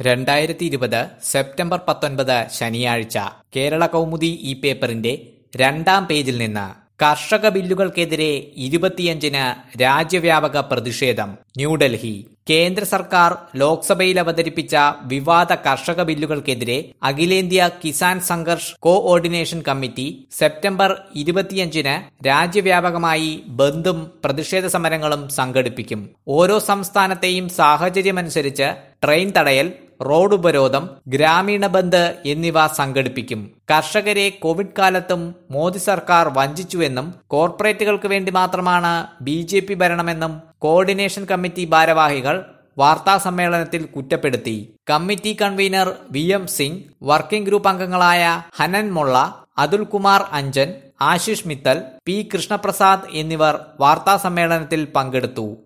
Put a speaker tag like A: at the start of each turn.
A: രണ്ടായിരത്തി ഇരുപത് സെപ്റ്റംബർ പത്തൊൻപത് ശനിയാഴ്ച കേരള കൗമുദി ഈ പേപ്പറിന്റെ രണ്ടാം പേജിൽ നിന്ന് കർഷക ബില്ലുകൾക്കെതിരെ ഇരുപത്തിയഞ്ചിന് രാജ്യവ്യാപക പ്രതിഷേധം ന്യൂഡൽഹി കേന്ദ്ര സർക്കാർ ലോക്സഭയിൽ അവതരിപ്പിച്ച വിവാദ കർഷക ബില്ലുകൾക്കെതിരെ അഖിലേന്ത്യാ Kisan Sangharsh coordination committee September ഇരുപത്തിയഞ്ചിന് രാജ്യവ്യാപകമായി ബന്ദും പ്രതിഷേധ സമരങ്ങളും സംഘടിപ്പിക്കും ഓരോ സംസ്ഥാനത്തെയും സാഹചര്യമനുസരിച്ച് ട്രെയിൻ തടയൽ റോഡ് ഉപരോധം ഗ്രാമീണ ബന്ദ് എന്നിവ സംഘടിപ്പിക്കും കർഷകരെ കോവിഡ് കാലത്തും മോദി സർക്കാർ വഞ്ചിച്ചുവെന്നും കോർപ്പറേറ്റുകൾക്ക് വേണ്ടി മാത്രമാണ് ബി ജെ പി ഭരണമെന്നും കോർഡിനേഷൻ കമ്മിറ്റി ഭാരവാഹികൾ വാർത്താ സമ്മേളനത്തിൽ കുറ്റപ്പെടുത്തി committee convener V M Singh working group അംഗങ്ങളായ ഹനൻ മൊള്ള അതുൽ കുമാർ അഞ്ജൻ ആശിഷ് മിത്തൽ പി കൃഷ്ണപ്രസാദ് എന്നിവർ വാർത്താ സമ്മേളനത്തിൽ പങ്കെടുത്തു